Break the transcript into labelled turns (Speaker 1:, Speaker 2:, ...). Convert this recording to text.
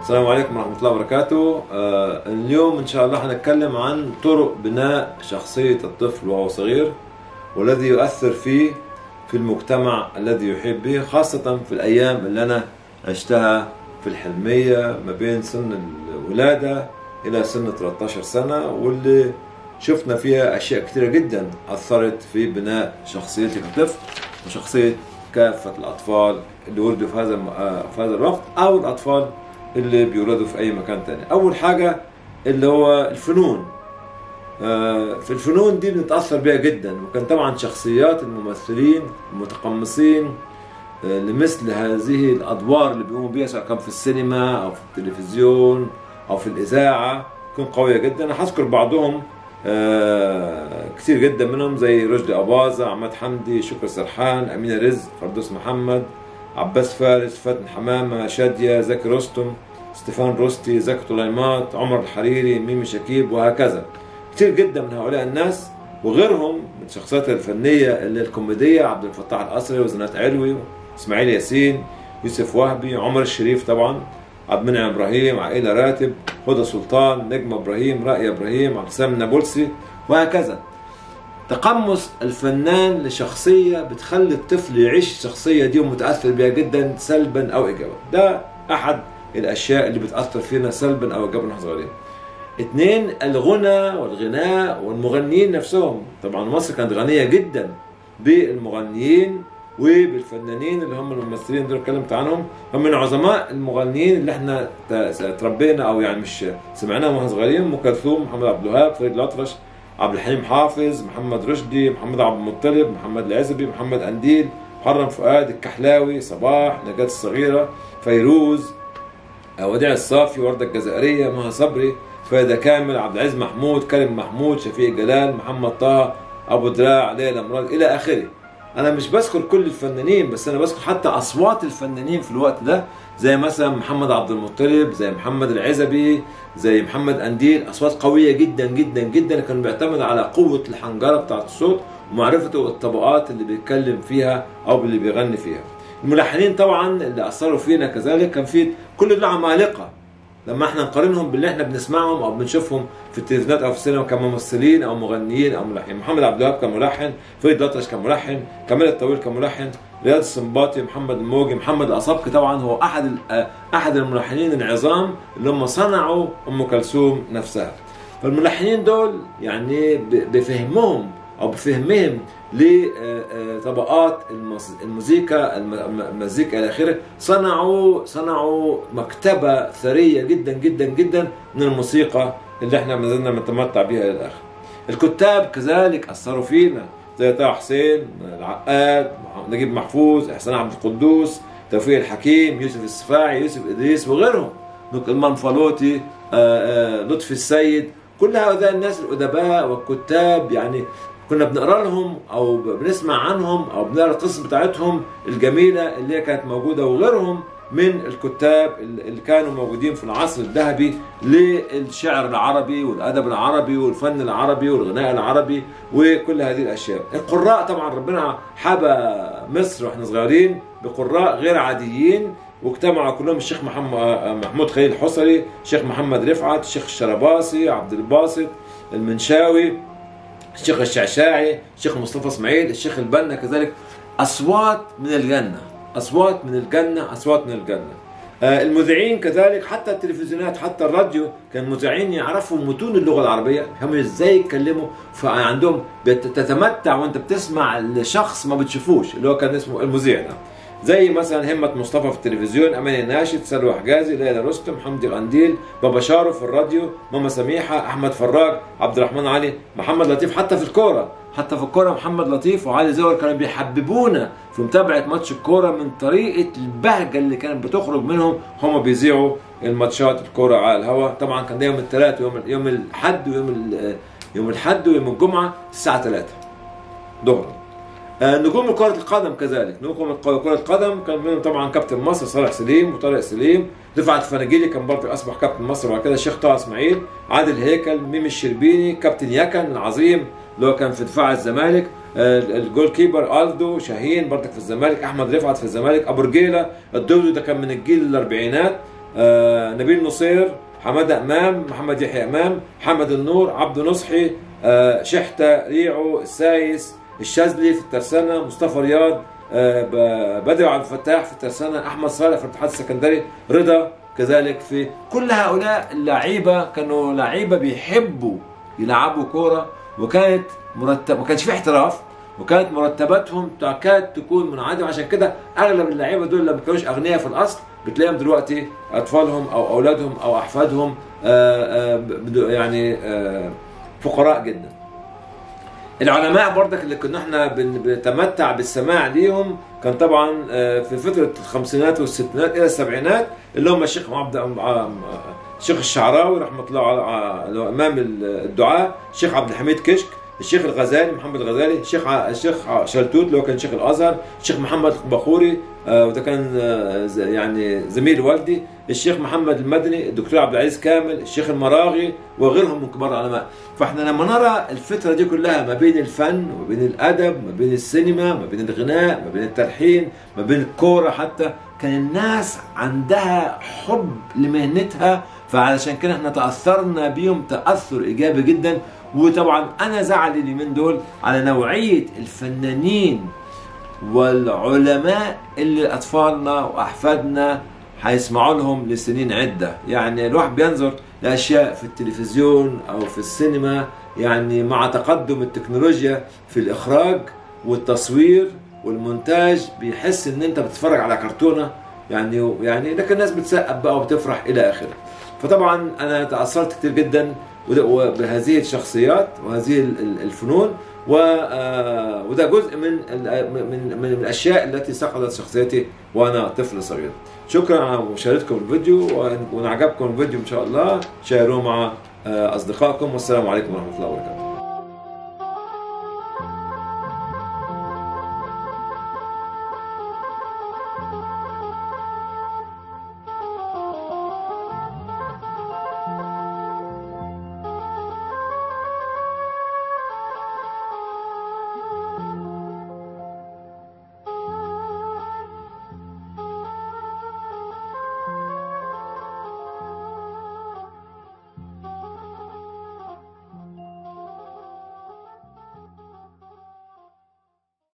Speaker 1: السلام عليكم ورحمة الله وبركاته آه اليوم إن شاء الله هنتكلم عن طرق بناء شخصية الطفل وهو صغير والذي يؤثر فيه في المجتمع الذي يحيط به خاصة في الأيام اللي أنا عشتها في الحلمية ما بين سن الولادة إلى سن 13 سنة واللي شفنا فيها أشياء كثيرة جدا أثرت في بناء شخصيتي كطفل وشخصية كافة الأطفال اللي ولدوا في هذا الم- آه، في هذا الوقت أو الأطفال اللي بيولدوا في أي مكان تاني أول حاجة اللي هو الفنون آه، في الفنون دي بنتأثر بيها جدا وكان طبعا شخصيات الممثلين المتقمصين آه، لمثل هذه الأدوار اللي بيقوموا بيها سواء كان في السينما أو في التلفزيون أو في الإذاعة تكون قوية جدا أنا هذكر بعضهم آه، كتير جدا منهم زي رشدي أباظة عماد حمدي شكر سرحان أمينة رزق فردوس محمد عباس فارس فاتن حمامة شادية زكي رستم ستيفان روستي زكي طليمات عمر الحريري ميمي شكيب وهكذا كتير جدا من هؤلاء الناس وغيرهم من الشخصيات الفنية اللي الكوميدية عبد الفتاح القصري وزنات علوي اسماعيل ياسين يوسف وهبي عمر الشريف طبعا عبد المنعم ابراهيم عائلة راتب هدى سلطان نجم ابراهيم رأي ابراهيم عبد السلام النابلسي وهكذا تقمص الفنان لشخصية بتخلي الطفل يعيش الشخصية دي ومتأثر بها جدا سلبا أو إيجابا ده أحد الأشياء اللي بتأثر فينا سلبا أو إيجابا واحنا صغيرين اثنين الغنى والغناء والمغنيين نفسهم طبعا مصر كانت غنية جدا بالمغنيين وبالفنانين اللي هم الممثلين دول اتكلمت عنهم هم من عظماء المغنيين اللي احنا ت- تربينا او يعني مش سمعناهم واحنا صغيرين ام كلثوم محمد عبد الوهاب فريد الأطرش عبد الحليم حافظ محمد رشدي محمد عبد المطلب محمد العزبي محمد قنديل محرم فؤاد الكحلاوي صباح نجاة الصغيرة فيروز وديع الصافي وردة الجزائرية مها صبري فايدة كامل عبد العزيز محمود كريم محمود شفيق جلال محمد طه أبو دراع ليلى مراد إلى آخره أنا مش بذكر كل الفنانين بس أنا بذكر حتى أصوات الفنانين في الوقت ده زي مثلا محمد عبد المطلب زي محمد العزبي زي محمد قنديل أصوات قوية جدا جدا جدا كان بيعتمد على قوة الحنجرة بتاعت الصوت ومعرفته الطبقات اللي بيتكلم فيها أو اللي بيغني فيها الملحنين طبعا اللي اثروا فينا كذلك كان في كل دول عمالقه لما احنا نقارنهم باللي احنا بنسمعهم او بنشوفهم في التلفزيونات او في السينما كممثلين او مغنيين او ملحنين محمد عبد الوهاب كملحن فريد الأطرش كملحن كمال الطويل كملحن رياض السنباطي محمد الموجي محمد الأصابكي طبعا هو احد ال- آه، احد الملحنين العظام اللي هم صنعوا ام كلثوم نفسها فالملحنين دول يعني ب- بفهمهم او بفهمهم لطبقات الموسيقى الم- الم- المزيكا الى اخره صنعوا صنعوا مكتبه ثريه جدا جدا جدا من الموسيقى اللي احنا ما زلنا نتمتع بها الى الاخر. الكتاب كذلك اثروا فينا زي طه حسين العقاد نجيب محفوظ احسان عبد القدوس توفيق الحكيم يوسف السفاعي يوسف ادريس وغيرهم المنفلوطي آه، آه، لطفي السيد كل هؤلاء الناس الادباء والكتاب يعني كنا بنقرا لهم او بنسمع عنهم او بنقرا القصص بتاعتهم الجميله اللي هي كانت موجوده وغيرهم من الكتاب اللي كانوا موجودين في العصر الذهبي للشعر العربي والادب العربي والفن العربي والغناء العربي وكل هذه الاشياء. القراء طبعا ربنا حبى مصر واحنا صغيرين بقراء غير عاديين واجتمعوا كلهم الشيخ محمد محمود خليل الحصري، الشيخ محمد رفعت، الشيخ الشرباصي، عبد الباسط، المنشاوي، الشيخ الشعشاعي الشيخ مصطفى اسماعيل الشيخ البنا كذلك اصوات من الجنه اصوات من الجنه اصوات من الجنه آه، المذيعين كذلك حتى التلفزيونات حتى الراديو كان المذيعين يعرفوا متون اللغه العربيه هم ازاي يتكلموا فعندهم بت- تتمتع وانت بتسمع لشخص ما بتشوفوش اللي هو كان اسمه المذيع ده زي مثلا همة مصطفى في التلفزيون أمان الناشد سلوى حجازي ليلى رستم حمدي قنديل بابا شارو في الراديو ماما سميحة أحمد فراج عبد الرحمن علي محمد لطيف حتى في الكورة حتى في الكورة محمد لطيف وعلي زور كانوا بيحببونا في متابعة ماتش الكورة من طريقة البهجة اللي كانت بتخرج منهم هم بيذيعوا الماتشات الكورة على الهواء طبعا كان ده يوم الثلاث ويوم يوم الحد ويوم ال- يوم الحد ويوم الجمعة الساعة 3 ظهرا آه، نجوم كرة القدم كذلك نجوم الق- كرة القدم كان منهم طبعا كابتن مصر صالح سليم وطارق سليم رفعت الفناجيلي كان برضه اصبح كابتن مصر وبعد كده الشيخ طه اسماعيل عادل هيكل ميمي الشربيني كابتن يكن العظيم اللي هو كان في دفاع الزمالك آه، الجول كيبر الدو شاهين برضك في الزمالك احمد رفعت في الزمالك ابو رجيله الدودو ده كان من الجيل الاربعينات آه، نبيل نصير حماده امام محمد يحيى امام محمد النور عبد نصحي آه، شحته ريعو السايس الشاذلي في الترسانه مصطفى رياض آه، ب- بدر عبد الفتاح في الترسانه احمد صالح في الاتحاد السكندري رضا كذلك في كل هؤلاء اللعيبه كانوا لعيبه بيحبوا يلعبوا كوره وكانت مرتب ما كانش في احتراف وكانت مرتباتهم تكاد تكون منعدمه عشان كده اغلب اللعيبه دول لما كانوش اغنياء في الاصل بتلاقيهم دلوقتي اطفالهم او اولادهم او احفادهم آه، آه، بدو- يعني آه، فقراء جدا. العلماء برضك اللي كنا احنا بن- بنتمتع بالسماع ليهم كان طبعا آه، في فتره الخمسينات والستينات الى السبعينات اللي هم الشيخ عبد آه، الشيخ الشعراوي رحمه الله على على- اللي هو امام الدعاء الشيخ عبد الحميد كشك الشيخ الغزالي محمد الغزالي الشيخ ع- الشيخ ع- شلتوت اللي هو كان شيخ الازهر الشيخ محمد البخوري آه، وده كان آه، ز- يعني زميل والدي الشيخ محمد المدني الدكتور عبد العزيز كامل الشيخ المراغي وغيرهم من كبار العلماء فاحنا لما نرى الفتره دي كلها ما بين الفن وما بين الادب ما بين السينما ما بين الغناء ما بين التلحين ما بين الكوره حتى كان الناس عندها حب لمهنتها فعلشان كده احنا تاثرنا بيهم تاثر ايجابي جدا وطبعا انا زعلي اليومين دول على نوعيه الفنانين والعلماء اللي اطفالنا واحفادنا هيسمعوا لهم لسنين عده يعني الواحد بينظر لاشياء في التلفزيون او في السينما يعني مع تقدم التكنولوجيا في الاخراج والتصوير والمونتاج بيحس ان انت بتتفرج على كرتونه يعني يعني لكن الناس بتسقف بقى وبتفرح الى اخره فطبعا انا تاثرت كتير جدا وده- وبهذه الشخصيات وهذه ال- ال- الفنون و آه، وده جزء من ال- من من الاشياء التي صقلت شخصيتي وانا طفل صغير شكرا على مشاهدتكم الفيديو وإن- وان عجبكم الفيديو ان شاء الله شيروه مع آه، اصدقائكم والسلام عليكم ورحمه الله وبركاته